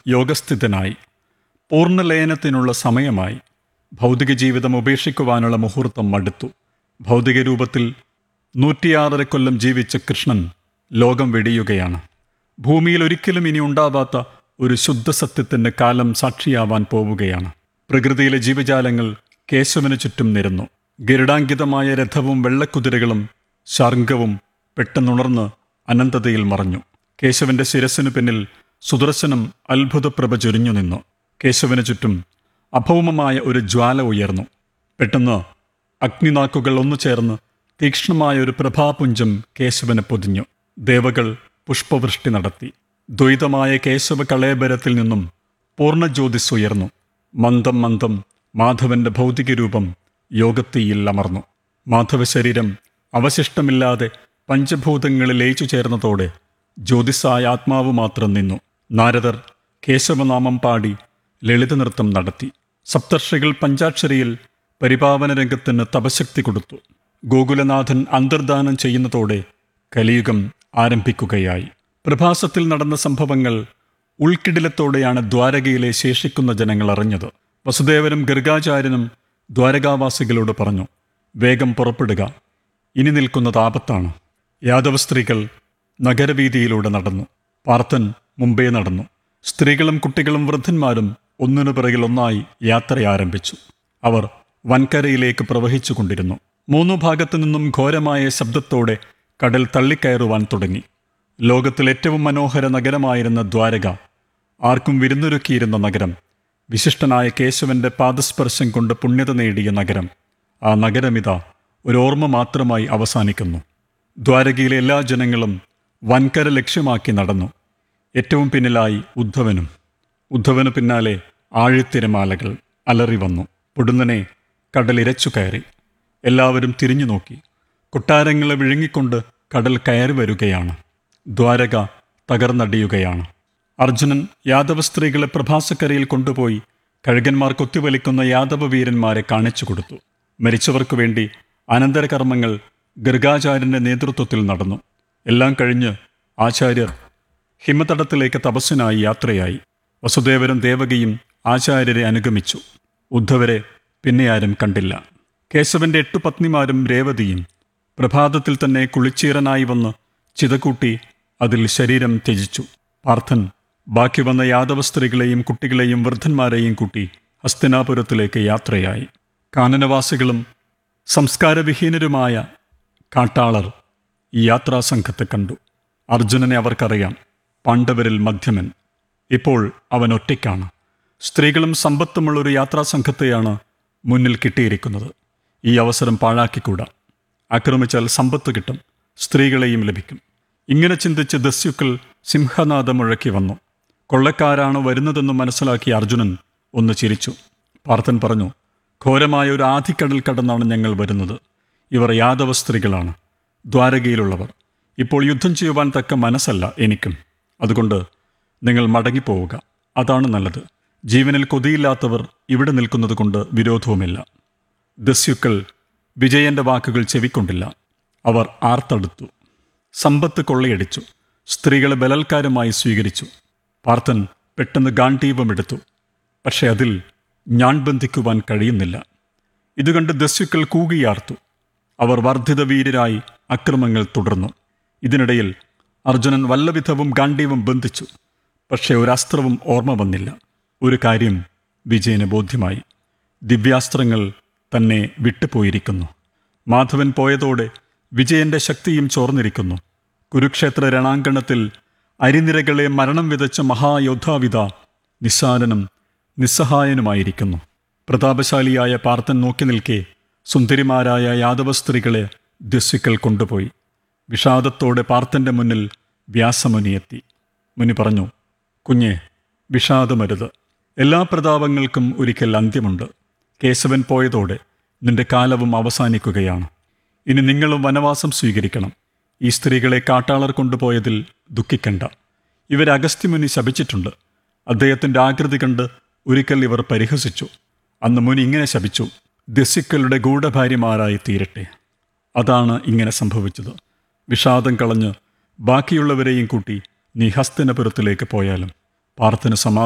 യോഗസ്ഥിതനായി പൂർണ്ണലയനത്തിനുള്ള സമയമായി ഭൗതിക ജീവിതം ഉപേക്ഷിക്കുവാനുള്ള മുഹൂർത്തം മടുത്തു ഭൗതിക രൂപത്തിൽ നൂറ്റിയാറര കൊല്ലം ജീവിച്ച കൃഷ്ണൻ ലോകം വെടിയുകയാണ് ഭൂമിയിൽ ഒരിക്കലും ഇനി ഉണ്ടാവാത്ത ഒരു ശുദ്ധസത്യത്തിന് കാലം സാക്ഷിയാവാൻ പോവുകയാണ് പ്രകൃതിയിലെ ജീവജാലങ്ങൾ കേശവന് ചുറ്റും നിരന്നു ഗരുഡാങ്കിതമായ രഥവും വെള്ളക്കുതിരകളും ശർങ്കവും പെട്ടെന്നുണർന്ന് അനന്തതയിൽ മറഞ്ഞു കേശവന്റെ ശിരസിനു പിന്നിൽ സുദർശനം അത്ഭുതപ്രഭ ചൊരിഞ്ഞു നിന്നു കേശവന് ചുറ്റും അഭൗമമായ ഒരു ജ്വാല ഉയർന്നു പെട്ടെന്ന് അഗ്നിനാക്കുകൾ ഒന്നു ചേർന്ന് തീക്ഷ്ണമായ ഒരു പ്രഭാപുഞ്ചം കേശവനെ പൊതിഞ്ഞു ദേവകൾ പുഷ്പവൃഷ്ടി നടത്തി ദ്വൈതമായ കേശവ കളയബരത്തിൽ നിന്നും പൂർണ്ണജ്യോതിസ് ഉയർന്നു മന്ദം മന്ദം മാധവന്റെ ഭൗതിക രൂപം യോഗത്തിയിൽ അമർന്നു മാധവ ശരീരം അവശിഷ്ടമില്ലാതെ പഞ്ചഭൂതങ്ങളിൽ ലയിച്ചു ചേർന്നതോടെ ജ്യോതിസായ ആത്മാവ് മാത്രം നിന്നു നാരദർ കേശവനാമം പാടി ലളിത നൃത്തം നടത്തി സപ്തർഷികൾ പഞ്ചാക്ഷരിയിൽ പരിപാവന രംഗത്തിന് തപശക്തി കൊടുത്തു ഗോകുലനാഥൻ അന്തർദാനം ചെയ്യുന്നതോടെ കലിയുഗം ആരംഭിക്കുകയായി പ്രഭാസത്തിൽ നടന്ന സംഭവങ്ങൾ ഉൾക്കിടിലത്തോടെയാണ് ദ്വാരകയിലെ ശേഷിക്കുന്ന ജനങ്ങൾ അറിഞ്ഞത് വസുദേവനും ഗർഗാചാര്യനും ദ്വാരകാവാസികളോട് പറഞ്ഞു വേഗം പുറപ്പെടുക ഇനി നിൽക്കുന്നത് ആപത്താണ് യാദവ സ്ത്രീകൾ നഗരവീതിയിലൂടെ നടന്നു പാർത്ഥൻ മുമ്പേ നടന്നു സ്ത്രീകളും കുട്ടികളും വൃദ്ധന്മാരും ഒന്നിനു പിറകിൽ ഒന്നായി യാത്ര ആരംഭിച്ചു അവർ വൻകരയിലേക്ക് പ്രവഹിച്ചു കൊണ്ടിരുന്നു മൂന്നു ഭാഗത്തു നിന്നും ഘോരമായ ശബ്ദത്തോടെ കടൽ തള്ളിക്കയറുവാൻ തുടങ്ങി ലോകത്തിൽ ഏറ്റവും മനോഹര നഗരമായിരുന്ന ദ്വാരക ആർക്കും വിരുന്നൊരുക്കിയിരുന്ന നഗരം വിശിഷ്ടനായ കേശവന്റെ പാദസ്പർശം കൊണ്ട് പുണ്യത നേടിയ നഗരം ആ നഗരമിത ഒരു ഓർമ്മ മാത്രമായി അവസാനിക്കുന്നു ദ്വാരകയിലെ എല്ലാ ജനങ്ങളും വൻകര ലക്ഷ്യമാക്കി നടന്നു ഏറ്റവും പിന്നിലായി ഉദ്ധവനും ഉദ്ധവന് പിന്നാലെ ആഴിത്തിരമാലകൾ അലറി വന്നു പൊടുന്നനെ കടലിരച്ചു കയറി എല്ലാവരും തിരിഞ്ഞു നോക്കി കൊട്ടാരങ്ങളെ വിഴുങ്ങിക്കൊണ്ട് കടൽ കയറി വരികയാണ് ദ്വാരക തകർന്നടിയുകയാണ് അർജുനൻ യാദവ സ്ത്രീകളെ പ്രഭാസക്കരയിൽ കൊണ്ടുപോയി കഴുകന്മാർ കൊത്തിവലിക്കുന്ന യാദവ വീരന്മാരെ കാണിച്ചു കൊടുത്തു മരിച്ചവർക്കു വേണ്ടി അനന്തരകർമ്മങ്ങൾ ഗർഗാചാര്യന്റെ നേതൃത്വത്തിൽ നടന്നു എല്ലാം കഴിഞ്ഞ് ആചാര്യർ ഹിമതടത്തിലേക്ക് തപസ്സിനായി യാത്രയായി വസുദേവരും ദേവകിയും ആചാര്യരെ അനുഗമിച്ചു ഉദ്ധവരെ പിന്നെ ആരും കണ്ടില്ല കേശവന്റെ എട്ടു പത്നിമാരും രേവതിയും പ്രഭാതത്തിൽ തന്നെ കുളിച്ചീറനായി വന്ന് ചിതകൂട്ടി അതിൽ ശരീരം ത്യജിച്ചു പാർത്ഥൻ ബാക്കി വന്ന യാദവ സ്ത്രീകളെയും കുട്ടികളെയും വൃദ്ധന്മാരെയും കൂട്ടി ഹസ്തിനാപുരത്തിലേക്ക് യാത്രയായി കാനനവാസികളും സംസ്കാരവിഹീനരുമായ കാട്ടാളർ ഈ യാത്രാസംഘത്തെ കണ്ടു അർജുനനെ അവർക്കറിയാം പാണ്ഡവരിൽ മധ്യമൻ ഇപ്പോൾ അവൻ ഒറ്റയ്ക്കാണ് സ്ത്രീകളും സമ്പത്തുമുള്ള ഒരു യാത്രാസംഘത്തെയാണ് മുന്നിൽ കിട്ടിയിരിക്കുന്നത് ഈ അവസരം പാഴാക്കിക്കൂടാ ആക്രമിച്ചാൽ സമ്പത്ത് കിട്ടും സ്ത്രീകളെയും ലഭിക്കും ഇങ്ങനെ ചിന്തിച്ച് ദസ്യുക്കൾ സിംഹനാദം മുഴക്കി വന്നു കൊള്ളക്കാരാണ് വരുന്നതെന്ന് മനസ്സിലാക്കിയ അർജുനൻ ഒന്ന് ചിരിച്ചു പാർത്ഥൻ പറഞ്ഞു ഘോരമായ ഒരു ആധിക്കടൽ കടന്നാണ് ഞങ്ങൾ വരുന്നത് ഇവർ യാദവ സ്ത്രീകളാണ് ദ്വാരകയിലുള്ളവർ ഇപ്പോൾ യുദ്ധം ചെയ്യുവാൻ തക്ക മനസ്സല്ല എനിക്കും അതുകൊണ്ട് നിങ്ങൾ മടങ്ങിപ്പോവുക അതാണ് നല്ലത് ജീവനിൽ കൊതിയില്ലാത്തവർ ഇവിടെ നിൽക്കുന്നത് കൊണ്ട് വിരോധവുമില്ല ദസ്യുക്കൾ വിജയന്റെ വാക്കുകൾ ചെവിക്കൊണ്ടില്ല അവർ ആർത്തടുത്തു സമ്പത്ത് കൊള്ളയടിച്ചു സ്ത്രീകളെ ബലാത്കാരമായി സ്വീകരിച്ചു പാർത്ഥൻ പെട്ടെന്ന് ഗാന്ധീപമെടുത്തു പക്ഷെ അതിൽ ഞാൻ ബന്ധിക്കുവാൻ കഴിയുന്നില്ല ഇതുകണ്ട് ദസ്യുക്കൾ കൂകിയാർത്തു അവർ വർദ്ധിത വീരരായി അക്രമങ്ങൾ തുടർന്നു ഇതിനിടയിൽ അർജുനൻ വല്ലവിധവും ഗാന്ധീവം ബന്ധിച്ചു പക്ഷെ ഒരസ്ത്രവും ഓർമ്മ വന്നില്ല ഒരു കാര്യം വിജയന് ബോധ്യമായി ദിവ്യാസ്ത്രങ്ങൾ തന്നെ വിട്ടുപോയിരിക്കുന്നു മാധവൻ പോയതോടെ വിജയന്റെ ശക്തിയും ചോർന്നിരിക്കുന്നു കുരുക്ഷേത്ര രണാങ്കണത്തിൽ അരിനിരകളെ മരണം വിതച്ച മഹായോദ്ധാവിത നിസ്സാരനും നിസ്സഹായനുമായിരിക്കുന്നു പ്രതാപശാലിയായ പാർത്ഥൻ നോക്കി നിൽക്കെ സുന്ദരിമാരായ യാദവ സ്ത്രീകളെ ദസ്യുക്കൾ കൊണ്ടുപോയി വിഷാദത്തോടെ പാർത്ഥന്റെ മുന്നിൽ വ്യാസമുനിയെത്തി മുനി പറഞ്ഞു കുഞ്ഞെ വിഷാദമരുത് എല്ലാ പ്രതാപങ്ങൾക്കും ഒരിക്കൽ അന്ത്യമുണ്ട് കേശവൻ പോയതോടെ നിന്റെ കാലവും അവസാനിക്കുകയാണ് ഇനി നിങ്ങളും വനവാസം സ്വീകരിക്കണം ഈ സ്ത്രീകളെ കാട്ടാളർ കൊണ്ടുപോയതിൽ ദുഃഖിക്കണ്ട ഇവരെ അഗസ്ത്യമുനി ശപിച്ചിട്ടുണ്ട് അദ്ദേഹത്തിന്റെ ആകൃതി കണ്ട് ഒരിക്കൽ ഇവർ പരിഹസിച്ചു അന്ന് മുനി ഇങ്ങനെ ശപിച്ചു ദസ്യുക്കളുടെ ഗൂഢഭാര്യമാരായി തീരട്ടെ അതാണ് ഇങ്ങനെ സംഭവിച്ചത് വിഷാദം കളഞ്ഞ് ബാക്കിയുള്ളവരെയും കൂട്ടി നീ ഹസ്തനപുരത്തിലേക്ക് പോയാലും പാർത്ഥന് സമാ